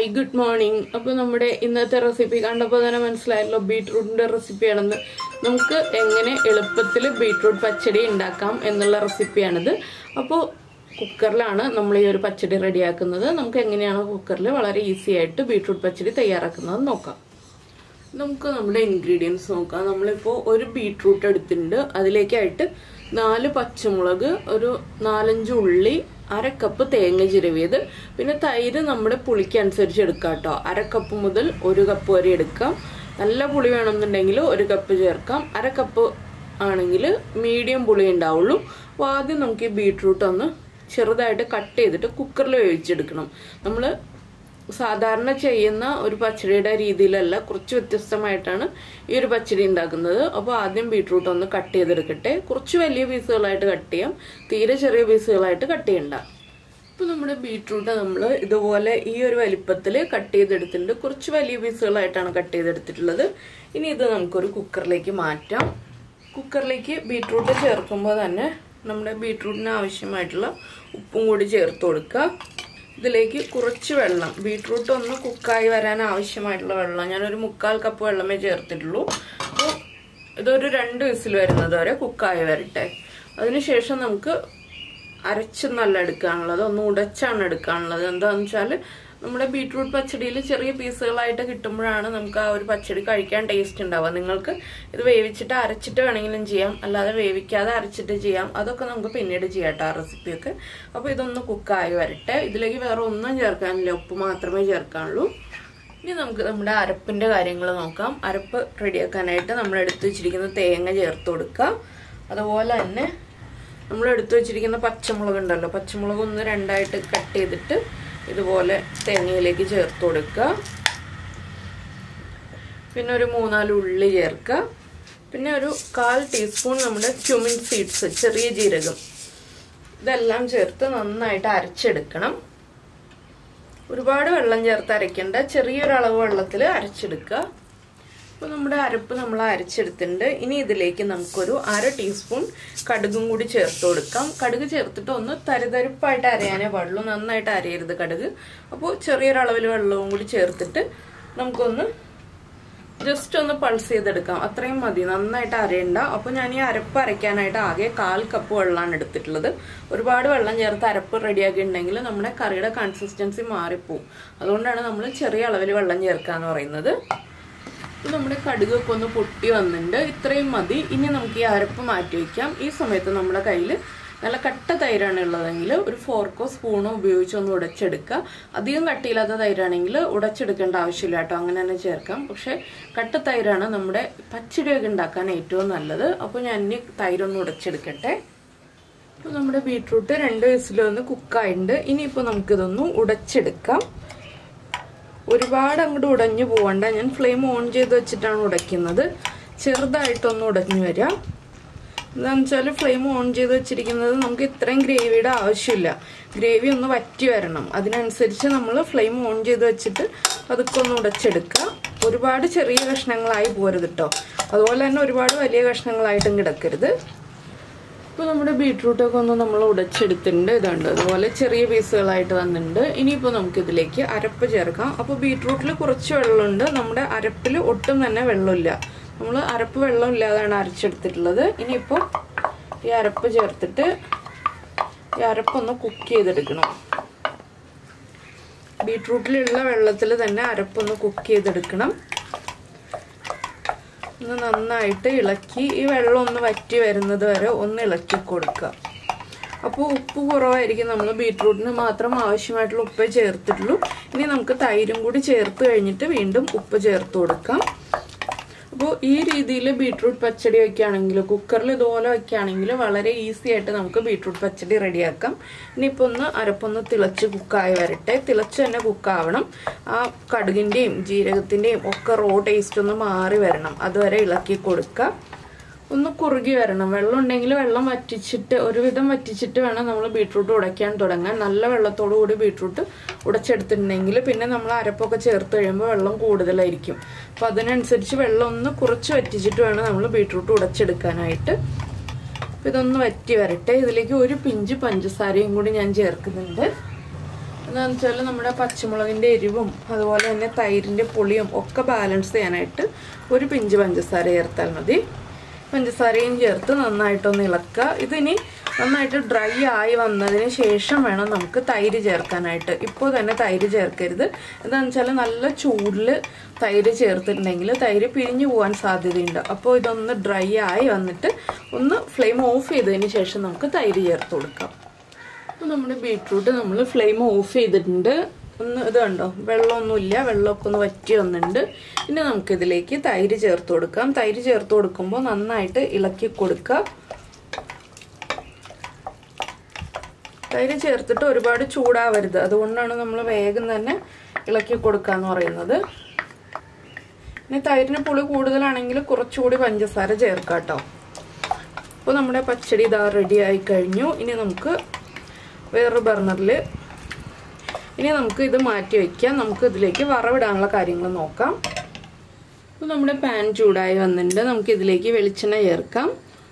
hi good morning അപ്പോൾ നമ്മുടെ ഇന്നത്തെ റെസിപ്പി കണ്ടപ്പോൾ തന്നെ മനസ്സിലായല്ലോ ബീട്രൂട്ടിൻ്റെ റെസിപ്പിയാണെന്ന് നമുക്ക് എങ്ങനെ എളുപ്പത്തിൽ ബീട്രൂട്ട് പച്ചടി ഉണ്ടാക്കാം എന്നുള്ള റെസിപ്പിയാണിത് അപ്പോൾ കുക്കറിലാണ് നമ്മൾ ഈ ഒരു പച്ചടി റെഡിയാക്കുന്നത് നമുക്ക് എങ്ങനെയാണ് കുക്കറിൽ വളരെ ഈസി ആയിട്ട് ബീട്രൂട്ട് പച്ചടി തയ്യാറാക്കുന്നത് നോക്കാം നമുക്ക് നമ്മുടെ ഇൻഗ്രീഡിയൻസ് നോക്കാം നമ്മളിപ്പോൾ ഒരു ബീട്രൂട്ട് എടുത്തിട്ടുണ്ട് അതിലേക്കായിട്ട് നാല് പച്ചമുളക് ഒരു നാലഞ്ച് ഉള്ളി അര കപ്പ് തേങ്ങ ചിരവിയത് പിന്നെ തൈര് നമ്മുടെ പുളിക്ക് അനുസരിച്ച് എടുക്കാം കേട്ടോ അര കപ്പ് മുതൽ ഒരു കപ്പ് വരെ എടുക്കാം നല്ല പുളി വേണമെന്നുണ്ടെങ്കിൽ ഒരു കപ്പ് ചേർക്കാം അര കപ്പ് ആണെങ്കിൽ മീഡിയം പുളി ഉണ്ടാവുള്ളൂ അപ്പോൾ ആദ്യം നമുക്ക് ഈ ബീട്രൂട്ട് ഒന്ന് ചെറുതായിട്ട് കട്ട് ചെയ്തിട്ട് കുക്കറിൽ വേവിച്ചെടുക്കണം നമ്മൾ സാധാരണ ചെയ്യുന്ന ഒരു പച്ചടിയുടെ രീതിയിലല്ല കുറച്ച് വ്യത്യസ്തമായിട്ടാണ് ഈ ഒരു പച്ചടി ഉണ്ടാക്കുന്നത് അപ്പോൾ ആദ്യം ബീട്രൂട്ട് ഒന്ന് കട്ട് ചെയ്തെടുക്കട്ടെ കുറച്ച് വലിയ പീസുകളായിട്ട് കട്ട് ചെയ്യാം തീരെ ചെറിയ പീസുകളായിട്ട് കട്ട് ചെയ്യണ്ട ഇപ്പോൾ നമ്മുടെ ബീട്രൂട്ട് നമ്മൾ ഇതുപോലെ ഈ ഒരു വലിപ്പത്തിൽ കട്ട് ചെയ്തെടുത്തിട്ടുണ്ട് കുറച്ച് വലിയ പീസുകളായിട്ടാണ് കട്ട് ചെയ്തെടുത്തിട്ടുള്ളത് ഇനി ഇത് നമുക്കൊരു കുക്കറിലേക്ക് മാറ്റാം കുക്കറിലേക്ക് ബീട്രൂട്ട് ചേർക്കുമ്പോൾ തന്നെ നമ്മുടെ ബീട്രൂട്ടിന് ആവശ്യമായിട്ടുള്ള ഉപ്പും കൂടി ചേർത്ത് കൊടുക്കുക ഇതിലേക്ക് കുറച്ച് വെള്ളം ബീട്രൂട്ട് ഒന്ന് കുക്കായി വരാൻ ആവശ്യമായിട്ടുള്ള വെള്ളം ഞാനൊരു മുക്കാൽ കപ്പ് വെള്ളമേ ചേർത്തിട്ടുള്ളൂ അപ്പോൾ ഇതൊരു രണ്ട് വിസിൽ വരുന്നത് വരെ കുക്കായി വരട്ടെ അതിനുശേഷം നമുക്ക് അരച്ച് നല്ല എടുക്കാനുള്ളത് ഒന്ന് ഉടച്ചാണ് എടുക്കാനുള്ളത് എന്താണെന്ന് വെച്ചാൽ നമ്മുടെ ബീട്രൂട്ട് പച്ചടിയിൽ ചെറിയ പീസുകളായിട്ട് കിട്ടുമ്പോഴാണ് നമുക്ക് ആ ഒരു പച്ചടി കഴിക്കാൻ ടേസ്റ്റ് ഉണ്ടാവുക നിങ്ങൾക്ക് ഇത് വേവിച്ചിട്ട് അരച്ചിട്ട് വേണമെങ്കിലും ചെയ്യാം അല്ലാതെ വേവിക്കാതെ അരച്ചിട്ട് ചെയ്യാം അതൊക്കെ നമുക്ക് പിന്നീട് ചെയ്യാം കേട്ടോ ആ റെസിപ്പിയൊക്കെ അപ്പോൾ ഇതൊന്ന് കുക്കായി വരട്ടെ ഇതിലേക്ക് വേറെ ഒന്നും ചേർക്കാനില്ല ഉപ്പ് മാത്രമേ ചേർക്കാനുള്ളൂ ഇനി നമുക്ക് നമ്മുടെ അരപ്പിന്റെ കാര്യങ്ങൾ നോക്കാം അരപ്പ് റെഡിയാക്കാനായിട്ട് നമ്മൾ എടുത്തു വെച്ചിരിക്കുന്ന തേങ്ങ ചേർത്ത് കൊടുക്കുക അതുപോലെ തന്നെ നമ്മൾ എടുത്തു വെച്ചിരിക്കുന്ന പച്ചമുളക് ഉണ്ടല്ലോ പച്ചമുളക് ഒന്ന് രണ്ടായിട്ട് കട്ട് ചെയ്തിട്ട് ഇതുപോലെ തേങ്ങയിലേക്ക് ചേർത്ത് കൊടുക്കുക പിന്നെ ഒരു മൂന്നാല് ഉള്ളി ചേർക്കുക പിന്നെ ഒരു കാൽ ടീസ്പൂൺ നമ്മുടെ ക്യുമിൻ സീഡ്സ് ചെറിയ ജീരകം ഇതെല്ലാം ചേർത്ത് നന്നായിട്ട് അരച്ചെടുക്കണം ഒരുപാട് വെള്ളം ചേർത്ത് അരയ്ക്കേണ്ട ചെറിയൊരളവ് വെള്ളത്തിൽ അരച്ചെടുക്കുക അപ്പോൾ നമ്മുടെ അരപ്പ് നമ്മൾ അരച്ചെടുത്തിട്ടുണ്ട് ഇനി ഇതിലേക്ക് നമുക്കൊരു അര ടീസ്പൂൺ കടുകും കൂടി ചേർത്ത് കൊടുക്കാം കടുക് ചേർത്തിട്ട് ഒന്ന് തരിതരിപ്പായിട്ട് അരയാനേ പാടുള്ളൂ നന്നായിട്ട് അരയരുത് കടുക് അപ്പോൾ ചെറിയൊരളവിൽ വെള്ളവും കൂടി ചേർത്തിട്ട് നമുക്കൊന്ന് ജസ്റ്റ് ഒന്ന് പൾസ് ചെയ്തെടുക്കാം അത്രയും മതി നന്നായിട്ട് അരയണ്ട അപ്പോൾ ഞാൻ ഈ അരപ്പ് അരയ്ക്കാനായിട്ട് ആകെ കാൽ കപ്പ് വെള്ളമാണ് എടുത്തിട്ടുള്ളത് ഒരുപാട് വെള്ളം ചേർത്ത് അരപ്പ് റെഡിയാക്കിയിട്ടുണ്ടെങ്കിൽ നമ്മുടെ കറിയുടെ കൺസിസ്റ്റൻസി മാറിപ്പോവും അതുകൊണ്ടാണ് നമ്മൾ ചെറിയ അളവിൽ വെള്ളം ചേർക്കാന്ന് പറയുന്നത് ഇപ്പം നമ്മുടെ കടുകൊക്കെ ഒന്ന് പൊട്ടി വന്നിട്ടുണ്ട് ഇത്രയും മതി ഇനി നമുക്ക് ഈ അരപ്പ് മാറ്റി വയ്ക്കാം ഈ സമയത്ത് നമ്മുടെ കയ്യിൽ നല്ല കട്ട തൈരാണ് ഉള്ളതെങ്കിൽ ഒരു ഫോർക്കോ സ്പൂണോ ഉപയോഗിച്ച് ഒന്ന് ഉടച്ചെടുക്കുക അധികം കട്ടിയില്ലാത്ത തൈരാണെങ്കിൽ ഉടച്ചെടുക്കേണ്ട ആവശ്യമില്ല കേട്ടോ അങ്ങനെ തന്നെ ചേർക്കാം പക്ഷേ കട്ട തൈരാണ് നമ്മുടെ പച്ചടിയൊക്കെ ഉണ്ടാക്കാൻ ഏറ്റവും നല്ലത് അപ്പോൾ ഞാൻ ഇനി തൈരൊന്ന് ഉടച്ചെടുക്കട്ടെ അപ്പോൾ നമ്മുടെ ബീട്രൂട്ട് രണ്ട് വയസ്സിലൊന്ന് കുക്കായിട്ടുണ്ട് ഇനിയിപ്പോൾ നമുക്കിതൊന്ന് ഉടച്ചെടുക്കാം ഒരുപാട് അങ്ങോട്ട് ഉടഞ്ഞു പോകണ്ട ഞാൻ ഫ്ലെയിം ഓൺ ചെയ്ത് വെച്ചിട്ടാണ് ഉടയ്ക്കുന്നത് ചെറുതായിട്ടൊന്ന് ഉടഞ്ഞു വരാം എന്താണെന്ന് വെച്ചാൽ ഫ്ലെയിം ഓൺ ചെയ്ത് വെച്ചിരിക്കുന്നത് നമുക്ക് ഇത്രയും ഗ്രേവിയുടെ ആവശ്യമില്ല ഗ്രേവി ഒന്ന് വറ്റി വരണം അതിനനുസരിച്ച് നമ്മൾ ഫ്ലെയിം ഓൺ ചെയ്ത് വെച്ചിട്ട് അതൊക്കെ ഒന്ന് ഉടച്ചെടുക്കുക ഒരുപാട് ചെറിയ കഷ്ണങ്ങളായി പോരുത് കേട്ടോ അതുപോലെ തന്നെ ഒരുപാട് വലിയ കഷ്ണങ്ങളായിട്ടും കിടക്കരുത് ഇപ്പോൾ നമ്മുടെ ബീട്രൂട്ടൊക്കെ ഒന്ന് നമ്മൾ ഉടച്ചെടുത്തിട്ടുണ്ട് ഇതുണ്ട് അതുപോലെ ചെറിയ പീസുകളായിട്ട് വന്നിട്ടുണ്ട് ഇനിയിപ്പോൾ നമുക്ക് ഇതിലേക്ക് അരപ്പ് ചേർക്കാം അപ്പോൾ ബീട്രൂട്ടിൽ കുറച്ച് വെള്ളമുണ്ട് നമ്മുടെ അരപ്പിൽ ഒട്ടും തന്നെ വെള്ളമില്ല നമ്മൾ അരപ്പ് വെള്ളം ഇല്ലാതാണ് അരച്ചെടുത്തിട്ടുള്ളത് ഇനിയിപ്പോൾ ഈ അരപ്പ് ചേർത്തിട്ട് ഈ അരപ്പൊന്ന് കുക്ക് ചെയ്തെടുക്കണം ബീട്രൂട്ടിലുള്ള വെള്ളത്തിൽ തന്നെ അരപ്പൊന്ന് കുക്ക് ചെയ്തെടുക്കണം ഒന്ന് നന്നായിട്ട് ഇളക്കി ഈ വെള്ളം ഒന്ന് വറ്റി വരുന്നത് വരെ ഒന്ന് ഇളക്കി കൊടുക്കുക അപ്പോൾ ഉപ്പ് കുറവായിരിക്കും നമ്മൾ ബീട്രൂട്ടിന് മാത്രം ആവശ്യമായിട്ടുള്ള ഉപ്പേ ചേർത്തിട്ടുള്ളൂ ഇനി നമുക്ക് തൈരും കൂടി ചേർത്ത് കഴിഞ്ഞിട്ട് വീണ്ടും ഉപ്പ് ചേർത്ത് കൊടുക്കാം അപ്പോൾ ഈ രീതിയിൽ ബീട്രൂട്ട് പച്ചടി വയ്ക്കുകയാണെങ്കിൽ കുക്കറിൽ ഇതുപോലെ വയ്ക്കുകയാണെങ്കിൽ വളരെ ഈസി ആയിട്ട് നമുക്ക് ബീട്രൂട്ട് പച്ചടി റെഡിയാക്കാം ഇനിയിപ്പോൾ ഒന്ന് അരപ്പൊന്ന് തിളച്ച് കുക്കായി വരട്ടെ തിളച്ച് തന്നെ കുക്കാവണം ആ കടുകിൻ്റെയും ജീരകത്തിൻ്റെയും ഒക്കെ റോ ടേസ്റ്റ് ഒന്ന് മാറി വരണം അതുവരെ ഇളക്കി കൊടുക്കുക ഒന്ന് കുറുകി വരണം വെള്ളം ഉണ്ടെങ്കിൽ വെള്ളം വറ്റിച്ചിട്ട് ഒരുവിധം വറ്റിച്ചിട്ട് വേണം നമ്മൾ ബീട്രൂട്ട് ഉടയ്ക്കാൻ തുടങ്ങാൻ നല്ല വെള്ളത്തോടു കൂടി ബീട്രൂട്ട് ഉടച്ചെടുത്തിട്ടുണ്ടെങ്കിൽ പിന്നെ നമ്മൾ അരപ്പൊക്കെ ചേർത്ത് കഴിയുമ്പോൾ വെള്ളം കൂടുതലായിരിക്കും അപ്പോൾ അതിനനുസരിച്ച് വെള്ളം ഒന്ന് കുറച്ച് വറ്റിച്ചിട്ട് വേണം നമ്മൾ ബീട്രൂട്ട് ഉടച്ചെടുക്കാനായിട്ട് അപ്പോൾ ഇതൊന്ന് വറ്റി വരട്ടെ ഇതിലേക്ക് ഒരു പിഞ്ച് പഞ്ചസാരയും കൂടി ഞാൻ ചേർക്കുന്നുണ്ട് എന്താണെന്ന് വെച്ചാൽ നമ്മുടെ പച്ചമുളകിൻ്റെ എരിവും അതുപോലെ തന്നെ തൈരിൻ്റെ പുളിയും ഒക്കെ ബാലൻസ് ചെയ്യാനായിട്ട് ഒരു പിഞ്ച് പഞ്ചസാര ചേർത്താൽ മതി പഞ്ചസാരയും ചേർത്ത് നന്നായിട്ടൊന്ന് ഇളക്കുക ഇതിനി നന്നായിട്ട് ഡ്രൈ ആയി വന്നതിന് ശേഷം വേണം നമുക്ക് തൈര് ചേർക്കാനായിട്ട് ഇപ്പോൾ തന്നെ തൈര് ചേർക്കരുത് എന്താണെന്ന് വെച്ചാൽ നല്ല ചൂടിൽ തൈര് ചേർത്തിട്ടുണ്ടെങ്കിൽ തൈര് പിരിഞ്ഞു പോകാൻ സാധ്യതയുണ്ട് അപ്പോൾ ഇതൊന്ന് ഡ്രൈ ആയി വന്നിട്ട് ഒന്ന് ഫ്ലെയിം ഓഫ് ചെയ്തതിന് ശേഷം നമുക്ക് തൈര് ചേർത്ത് കൊടുക്കാം അപ്പോൾ നമ്മുടെ ബീട്രൂട്ട് നമ്മൾ ഫ്ലെയിം ഓഫ് ചെയ്തിട്ടുണ്ട് ഒന്ന് ഇത് കണ്ടോ വെള്ളമൊന്നുമില്ല വെള്ളമൊക്കെ ഒന്ന് വറ്റി വന്നിട്ടുണ്ട് ഇനി നമുക്കിതിലേക്ക് തൈര് ചേർത്ത് കൊടുക്കാം തൈര് ചേർത്ത് കൊടുക്കുമ്പോൾ നന്നായിട്ട് ഇളക്കി കൊടുക്കുക തൈര് ചേർത്തിട്ട് ഒരുപാട് ചൂടാവരുത് അതുകൊണ്ടാണ് നമ്മൾ വേഗം തന്നെ ഇളക്കി കൊടുക്കാന്ന് പറയുന്നത് ഇനി തൈരിന് പുളി കൂടുതലാണെങ്കിൽ കുറച്ചുകൂടി പഞ്ചസാര ചേർക്കാം കേട്ടോ അപ്പോൾ നമ്മുടെ പച്ചടി ഇതാ റെഡി ആയി കഴിഞ്ഞു ഇനി നമുക്ക് വേറൊരു ബർണറിൽ ഇനി നമുക്ക് ഇത് മാറ്റി വയ്ക്കാം നമുക്ക് ഇതിലേക്ക് വറവിടാനുള്ള കാര്യങ്ങൾ നോക്കാം അപ്പോൾ നമ്മുടെ പാൻ ചൂടായി വന്നിട്ടുണ്ട് നമുക്ക് ഇതിലേക്ക് വെളിച്ചെണ്ണ ചേർക്കാം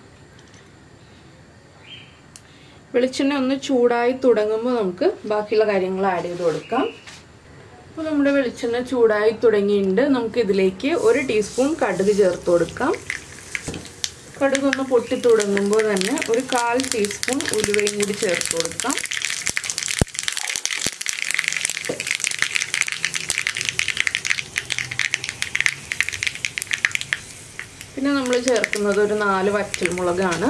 വെളിച്ചെണ്ണ ഒന്ന് ചൂടായി തുടങ്ങുമ്പോൾ നമുക്ക് ബാക്കിയുള്ള കാര്യങ്ങൾ ആഡ് ചെയ്ത് കൊടുക്കാം അപ്പോൾ നമ്മുടെ വെളിച്ചെണ്ണ ചൂടായി തുടങ്ങിയിട്ടുണ്ട് നമുക്ക് ഇതിലേക്ക് ഒരു ടീസ്പൂൺ കടുക് ചേർത്ത് കൊടുക്കാം കടുക് ഒന്ന് പൊട്ടി തുടങ്ങുമ്പോൾ തന്നെ ഒരു കാൽ ടീസ്പൂൺ ഉലുവയും കൂടി ചേർത്ത് കൊടുക്കാം പിന്നെ നമ്മൾ ചേർക്കുന്നത് ഒരു നാല് വറ്റൽമുളകാണ്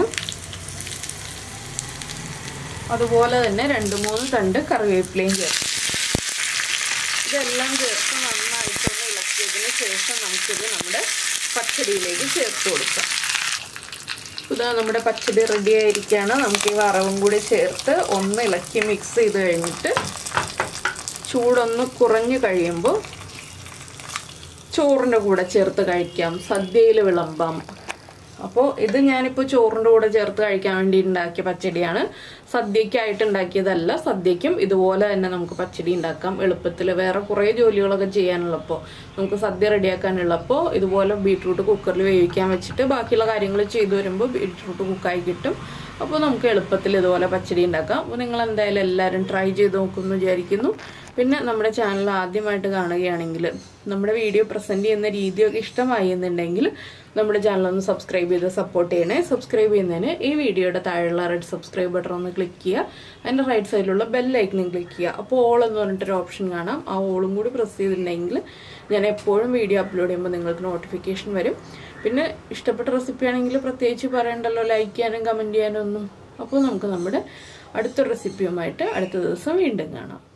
അതുപോലെ തന്നെ രണ്ട് മൂന്ന് തണ്ട് കറിവേപ്പിലയും ചേർക്കും ഇതെല്ലാം ചേർത്ത് നന്നായിട്ടൊന്ന് ഇളക്കിയതിന് ശേഷം നമുക്കിത് നമ്മുടെ പച്ചടിയിലേക്ക് ചേർത്ത് കൊടുക്കാം ഇതാ നമ്മുടെ പച്ചടി റെഡി ആയിരിക്കുകയാണ് നമുക്ക് ഈ വറവും കൂടി ചേർത്ത് ഒന്ന് ഇളക്കി മിക്സ് ചെയ്ത് കഴിഞ്ഞിട്ട് ചൂടൊന്ന് കുറഞ്ഞു കഴിയുമ്പോൾ ചോറിൻ്റെ കൂടെ ചേർത്ത് കഴിക്കാം സദ്യയിൽ വിളമ്പാം അപ്പോൾ ഇത് ഞാനിപ്പോൾ ചോറിൻ്റെ കൂടെ ചേർത്ത് കഴിക്കാൻ വേണ്ടി ഉണ്ടാക്കിയ പച്ചടിയാണ് സദ്യക്കായിട്ട് ഉണ്ടാക്കിയതല്ല സദ്യക്കും ഇതുപോലെ തന്നെ നമുക്ക് പച്ചടി ഉണ്ടാക്കാം എളുപ്പത്തിൽ വേറെ കുറേ ജോലികളൊക്കെ ചെയ്യാനുള്ളപ്പോൾ നമുക്ക് സദ്യ റെഡിയാക്കാനുള്ളപ്പോൾ ഇതുപോലെ ബീട്രൂട്ട് കുക്കറിൽ വേവിക്കാൻ വെച്ചിട്ട് ബാക്കിയുള്ള കാര്യങ്ങൾ ചെയ്തു വരുമ്പോൾ ബീട്രൂട്ട് കുക്കായി കിട്ടും അപ്പോൾ നമുക്ക് എളുപ്പത്തിൽ ഇതുപോലെ പച്ചടി ഉണ്ടാക്കാം അപ്പോൾ നിങ്ങൾ എന്തായാലും എല്ലാവരും ട്രൈ ചെയ്ത് നോക്കുമെന്ന് വിചാരിക്കുന്നു പിന്നെ നമ്മുടെ ചാനൽ ആദ്യമായിട്ട് കാണുകയാണെങ്കിൽ നമ്മുടെ വീഡിയോ പ്രസൻറ്റ് ചെയ്യുന്ന രീതിയൊക്കെ ഇഷ്ടമായി എന്നുണ്ടെങ്കിൽ നമ്മുടെ ചാനൽ ഒന്ന് സബ്സ്ക്രൈബ് ചെയ്ത് സപ്പോർട്ട് ചെയ്യണേ സബ്സ്ക്രൈബ് ചെയ്യുന്നതിന് ഈ വീഡിയോയുടെ താഴെയുള്ള റെഡ് സബ്സ്ക്രൈബ് ബട്ടൺ ഒന്ന് ക്ലിക്ക് ചെയ്യുക അതിൻ്റെ റൈറ്റ് സൈഡിലുള്ള ബെൽ ഐക്കണും ക്ലിക്ക് ചെയ്യുക അപ്പോൾ ഓൾ എന്ന് പറഞ്ഞിട്ടൊരു ഓപ്ഷൻ കാണാം ആ ഓളും കൂടി പ്രസ് ചെയ്തിട്ടുണ്ടെങ്കിൽ ഞാൻ എപ്പോഴും വീഡിയോ അപ്ലോഡ് ചെയ്യുമ്പോൾ നിങ്ങൾക്ക് നോട്ടിഫിക്കേഷൻ വരും പിന്നെ ഇഷ്ടപ്പെട്ട റെസിപ്പി ആണെങ്കിൽ പ്രത്യേകിച്ച് പറയണ്ടല്ലോ ലൈക്ക് ചെയ്യാനും കമൻറ്റ് ചെയ്യാനും ഒന്നും അപ്പോൾ നമുക്ക് നമ്മുടെ അടുത്ത റെസിപ്പിയുമായിട്ട് അടുത്ത ദിവസം വീണ്ടും കാണാം